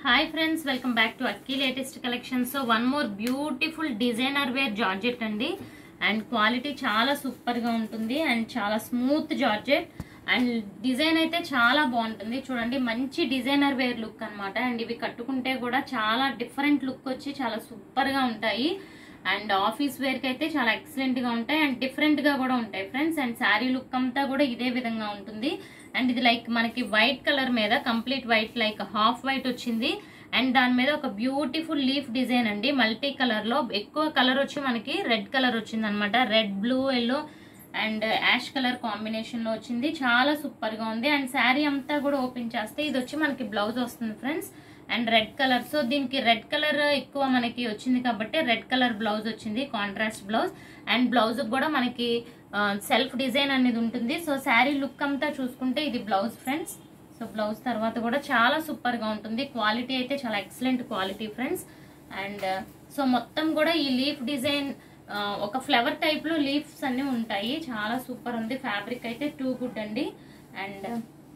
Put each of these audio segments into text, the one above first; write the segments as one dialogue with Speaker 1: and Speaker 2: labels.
Speaker 1: hi friends welcome back to Akki latest collection so one more beautiful designer wear georgette అండి and quality చాలా super గా ఉంటుంది and చాలా smooth georgette and design అయితే చాలా బాగుంటుంది చూడండి మంచి డిజైనర్ వేర్ లుక్ అన్నమాట అండ్ ఇవి కట్టుకుంటే కూడా చాలా డిఫరెంట్ లుక్ వచ్చి చాలా సూపర్ గా ఉంటాయి అండ్ ఆఫీస్ వేర్ కి అయితే చాలా ఎక్సలెంట్ గా ఉంటాయి అండ్ డిఫరెంట్ గా కూడా ఉంటాయి ఫ్రెండ్స్ అండ్ శారీ లుక్ అంతా కూడా ఇదే విధంగా ఉంటుంది అండ్ ఇది లైక్ మనకి వైట్ కలర్ మీద complete white like half white వచ్చింది అండ్ దాని మీద ఒక బ్యూటిఫుల్ లీఫ్ డిజైన్ అండి మల్టీ కలర్ లో ఎక్కువ కలర్ వచ్చి మనకి రెడ్ కలర్ వచ్చింది అనమాట red blue yellow and ash colour combination లో వచ్చింది చాలా సూపర్ గా ఉంది అండ్ శారీ అంతా కూడా ఓపెన్ చేస్తే ఇది వచ్చి మనకి బ్లౌజ్ వస్తుంది friends and red colour so దీనికి రెడ్ కలర్ ఎక్కువ మనకి వచ్చింది కాబట్టి రెడ్ కలర్ బ్లౌజ్ వచ్చింది కాంట్రాస్ట్ బ్లౌజ్ అండ్ బ్లౌజ్ కూడా మనకి సెల్ఫ్ డిజైన్ అనేది ఉంటుంది సో శారీ లుక్ అంతా చూసుకుంటే ఇది బ్లౌజ్ ఫ్రెండ్స్ సో బ్లౌజ్ తర్వాత కూడా చాలా సూపర్ గా ఉంటుంది క్వాలిటీ అయితే చాలా excellent quality friends and so మొత్తం కూడా ఈ లీఫ్ డిజైన్ ఒక ఫ్లవర్ టైప్ లో లీఫ్స్ అన్ని ఉంటాయి చాలా సూపర్ ఉంది ఫ్యాబ్రిక్ అయితే టూ గుడ్ అండి అండ్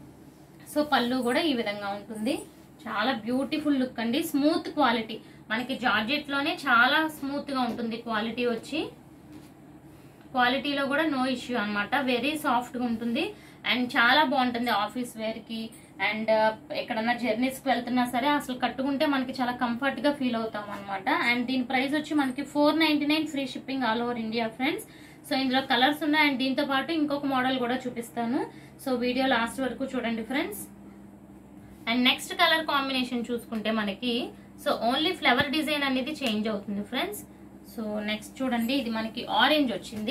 Speaker 1: సో పళ్ళు కూడా ఈ విధంగా ఉంటుంది చాలా బ్యూటిఫుల్ లుక్ అండి స్మూత్ క్వాలిటీ మనకి జార్జెట్ లోనే చాలా స్మూత్ గా ఉంటుంది క్వాలిటీ వచ్చి క్వాలిటీలో కూడా నో ఇష్యూ అన్నమాట వెరీ సాఫ్ట్ గా ఉంటుంది అండ్ చాలా బాగుంటుంది ఆఫీస్ వేర్ కి అండ్ ఎక్కడన్నా జర్నీస్ కి వెళ్తున్నా సరే అసలు కట్టుకుంటే మనకి చాలా కంఫర్ట్ గా ఫీల్ అవుతాం అనమాట అండ్ దీని ప్రైస్ వచ్చి మనకి four ninety nine free shipping all over India friends so ఇందులో కలర్స్ ఉన్నాయి అండ్ దీంతో పాటు ఇంకొక మోడల్ కూడా చూపిస్తాను సో వీడియో లాస్ట్ వరకు చూడండి friends and next colour combination చూసుకుంటే మనకి సో ఓన్లీ ఫ్లవర్ డిజైన్ అనేది చేంజ్ అవుతుంది ఫ్రెండ్స్ సో నెక్స్ట్ చూడండి ఇది మనకి ఆరెంజ్ వచ్చింది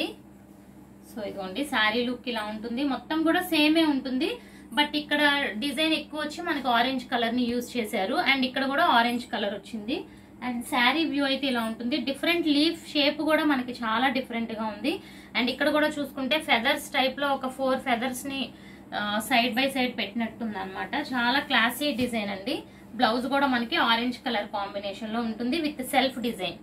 Speaker 1: సో ఇదిగోండి శారీ లుక్ ఇలా ఉంటుంది మొత్తం కూడా సేమే ఉంటుంది బట్ ఇక్కడ డిజైన్ ఎక్కువ వచ్చి మనకి ఆరెంజ్ కలర్ ని యూజ్ చేశారు అండ్ ఇక్కడ కూడా ఆరెంజ్ కలర్ వచ్చింది అండ్ శారీ వ్యూ అయితే ఇలా ఉంటుంది డిఫరెంట్ లీఫ్ షేప్ కూడా మనకి చాలా డిఫరెంట్ గా ఉంది అండ్ ఇక్కడ కూడా చూసుకుంటే ఫెదర్స్ టైప్ లో ఒక ఫోర్ ఫెదర్స్ ని సైడ్ బై సైడ్ పెట్టినట్టుంది అనమాట చాలా క్లాసీ డిజైన్ అండి బ్లౌజ్ కూడా మనకి ఆరెంజ్ కలర్ కాంబినేషన్ లో ఉంటుంది with self design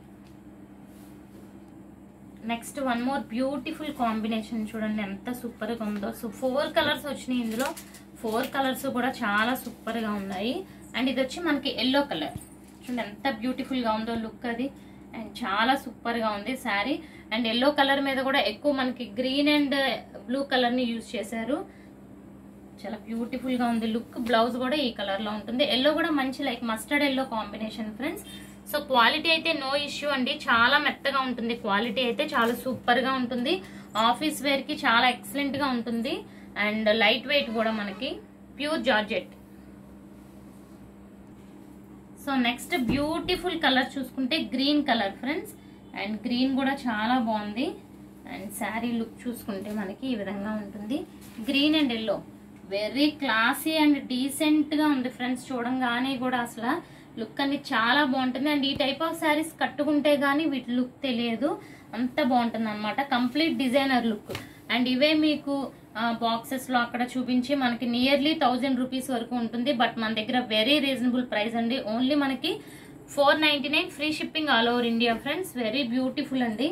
Speaker 1: next one more beautiful combination చూడండి ఎంత సూపర్ గా ఉందో సో ఫోర్ కలర్స్ వచ్చినాయి ఇందులో ఫోర్ కలర్స్ కూడా చాలా సూపర్ గా ఉన్నాయి అండ్ ఇది వచ్చి మనకి ఎల్లో కలర్ చూడండి ఎంత బ్యూటిఫుల్ గా ఉందో లుక్ అది అండ్ చాలా సూపర్ గా ఉంది శారీ అండ్ ఎల్లో కలర్ మీద కూడా ఎక్కువ మనకి గ్రీన్ అండ్ బ్లూ కలర్ ని యూజ్ చేశారు చాలా బ్యూటిఫుల్ గా ఉంది లుక్ బ్లౌజ్ కూడా ఈ కలర్ లో ఉంటుంది ఎల్లో కూడా మంచి like mustard yellow combination friends so quality అయితే నో ఇష్యూ అండి చాలా మెత్తగా ఉంటుంది క్వాలిటీ అయితే చాలా సూపర్ గా ఉంటుంది ఆఫీస్ వేర్ కి చాలా ఎక్సలెంట్ గా ఉంటుంది అండ్ లైట్ వెయిట్ కూడా మనకి pure georgette so next beautiful colour చూసుకుంటే green colour friends and green కూడా చాలా బాగుంది అండ్ శారీ లుక్ చూసుకుంటే మనకి ఈ విధంగా ఉంటుంది green and yellow very classy and decent గా ఉంది ఫ్రెండ్స్ చూడంగానే కూడా అసలు లుక్ అనేది చాలా బాగుంటుంది అండ్ ఈ టైప్ ఆఫ్ శారీస్ కట్టుకుంటే గానీ వీటి లుక్ తెలియదు అంత బాగుంటుంది అనమాట కంప్లీట్ డిజైనర్ లుక్ అండ్ ఇవే మీకు బాక్సెస్ లో అక్కడ చూపించి మనకి నియర్లీ థౌజండ్ రూపీస్ వరకు ఉంటుంది బట్ మన దగ్గర వెరీ రీజనబుల్ ప్రైస్ అండి ఓన్లీ మనకి four ninety nine free shipping all over India friends very beautiful అండి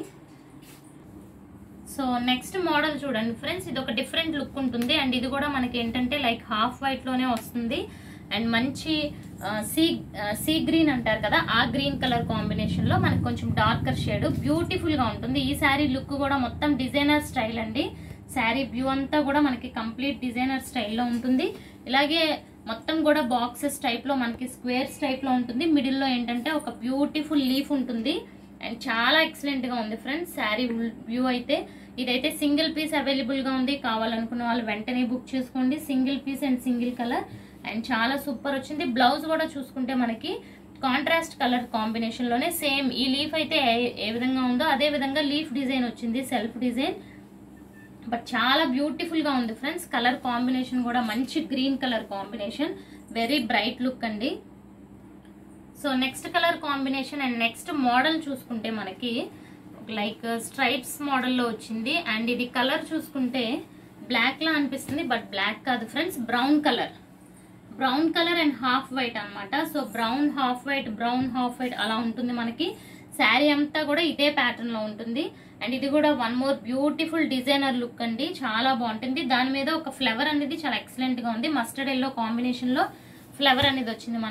Speaker 1: సో నెక్స్ట్ మోడల్ చూడండి ఫ్రెండ్స్ ఇది ఒక డిఫరెంట్ లుక్ ఉంటుంది అండ్ ఇది కూడా మనకి ఏంటంటే లైక్ హాఫ్ వైట్ లోనే వస్తుంది అండ్ మంచి సీ సీ గ్రీన్ అంటారు కదా ఆ గ్రీన్ కలర్ కాంబినేషన్ లో మనకి కొంచెం డార్కర్ షేడ్ బ్యూటిఫుల్ గా ఉంటుంది ఈ శారీ లుక్ కూడా మొత్తం డిజైనర్ స్టైల్ అండి శారీ వ్యూ అంతా కూడా మనకి కంప్లీట్ డిజైనర్ స్టైల్లో ఉంటుంది ఇలాగే మొత్తం కూడా బాక్సెస్ టైప్ లో మనకి స్క్వేర్స్ టైప్ లో ఉంటుంది మిడిల్ లో ఏంటంటే ఒక బ్యూటిఫుల్ లీఫ్ ఉంటుంది అండ్ చాలా ఎక్సలెంట్ గా ఉంది ఫ్రెండ్స్ శారీ వ్యూ అయితే ఇదైతే సింగిల్ పీస్ అవైలబుల్ గా ఉంది కావాలనుకున్న వాళ్ళు వెంటనే బుక్ చేసుకోండి single piece and single colour and చాలా సూపర్ వచ్చింది బ్లౌజ్ కూడా చూసుకుంటే మనకి కాంట్రాస్ట్ కలర్ కాంబినేషన్ లోనే సేమ్ ఈ లీఫ్ అయితే ఏ విధంగా ఉందో అదే విధంగా లీఫ్ డిజైన్ వచ్చింది సెల్ఫ్ డిజైన్ బట్ చాలా బ్యూటిఫుల్ గా ఉంది ఫ్రెండ్స్ కలర్ కాంబినేషన్ కూడా మంచి green colour combination very bright look అండి so next colour combination and next model చూసుకుంటే మనకి లైక్ స్ట్రైప్స్ మోడల్లో వచ్చింది అండ్ ఇది కలర్ చూసుకుంటే బ్లాక్ లా అనిపిస్తుంది బట్ బ్లాక్ కాదు friends brown colour brown colour and half white అనమాట so brown half white brown half white అలా ఉంటుంది మనకి శారీ అంతా కూడా ఇదే ప్యాటర్న్ లో ఉంటుంది అండ్ ఇది కూడా one more beautiful designer look అండి చాలా బాగుంటుంది దాని మీద ఒక ఫ్లవర్ అనేది చాలా ఎక్సలెంట్ గా ఉంది మస్టర్డ్ ఎల్లో కాంబినేషన్ లో ఫ్లవర్ అనేది వచ్చింది మనకి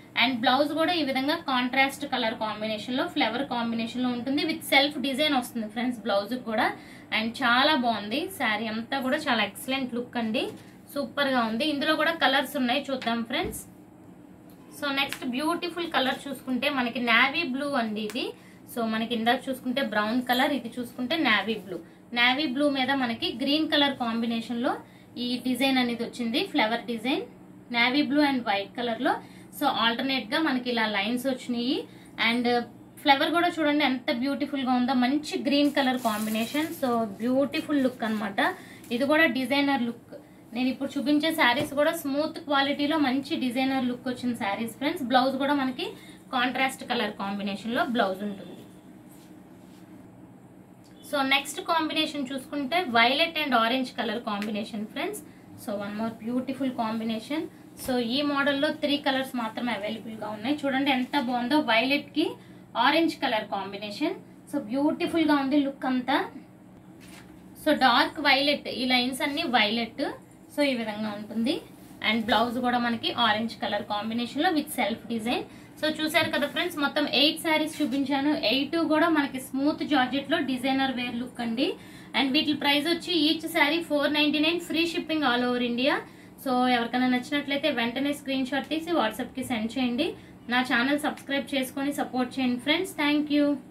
Speaker 1: అండ్ బ్లౌజ్ కూడా ఈ విధంగా కాంట్రాస్ట్ కలర్ కాంబినేషన్ లో ఫ్లవర్ కాంబినేషన్ లో ఉంటుంది విత్ సెల్ఫ్ డిజైన్ వస్తుంది ఫ్రెండ్స్ బ్లౌజ్ కూడా అండ్ చాలా బాగుంది శారీ అంతా కూడా చాలా ఎక్సలెంట్ లుక్ అండి సూపర్ గా ఉంది ఇందులో కూడా కలర్స్ ఉన్నాయి చూద్దాం friends so next beautiful colour చూసుకుంటే మనకి నావీ బ్లూ అండి ఇది సో మనకి ఇందాక చూసుకుంటే బ్రౌన్ కలర్ ఇది చూసుకుంటే నావీ బ్లూ నావీ బ్లూ మీద మనకి గ్రీన్ కలర్ కాంబినేషన్ లో ఈ డిజైన్ అనేది వచ్చింది flower design navy blue and white colour లో సో ఆల్టర్నేట్ గా మనకి ఇలా లైన్స్ వచ్చినాయి అండ్ ఫ్లవర్ కూడా చూడండి ఎంత బ్యూటిఫుల్ గా ఉందో మంచి green colour combination so beautiful look అన్నమాట ఇది కూడా డిజైనర్ లుక్ నేను ఇప్పుడు చూపించే శారీస్ కూడా స్మూత్ క్వాలిటీలో మంచి డిజైనర్ లుక్ వచ్చిన శారీస్ ఫ్రెండ్స్ బ్లౌజ్ కూడా మనకి కాంట్రాస్ట్ కలర్ కాంబినేషన్ లో బ్లౌజ్ ఉంటుంది సో నెక్స్ట్ కాంబినేషన్ చూసుకుంటే violet and orange colour combination friends so one more beautiful combination so ఈ మోడల్లో త్రీ కలర్స్ మాత్రమే అవైలబుల్ గా ఉన్నాయి చూడండి ఎంత బాగుందో వైలెట్ కి orange colour combination so beautiful గా ఉంది లుక్ అంతా సో డార్క్ వైలెట్ ఈ లైన్స్ అన్ని వైలెట్ సో ఈ విధంగా ఉంటుంది అండ్ బ్లౌజ్ కూడా మనకి ఆరెంజ్ కలర్ కాంబినేషన్ లో విత్ సెల్ఫ్ డిజైన్ సో చూసారు కదా ఫ్రెండ్స్ మొత్తం ఎయిట్ శారీస్ చూపించాను ఎయిట్ కూడా మనకి స్మూత్ జార్జెట్ లో డిజైనర్ వేర్ లుక్ అండి అండ్ వీటి ప్రైస్ వచ్చి each sari four ninety nine free shipping all over India so ఎవరికైనా నచ్చినట్లయితే వెంటనే స్క్రీన్ షాట్ తీసి వాట్సాప్ కి సెండ్ చేయండి నా ఛానల్ సబ్స్క్రైబ్ చేసుకొని సపోర్ట్ చేయండి ఫ్రెండ్స్ థ్యాంక్ యూ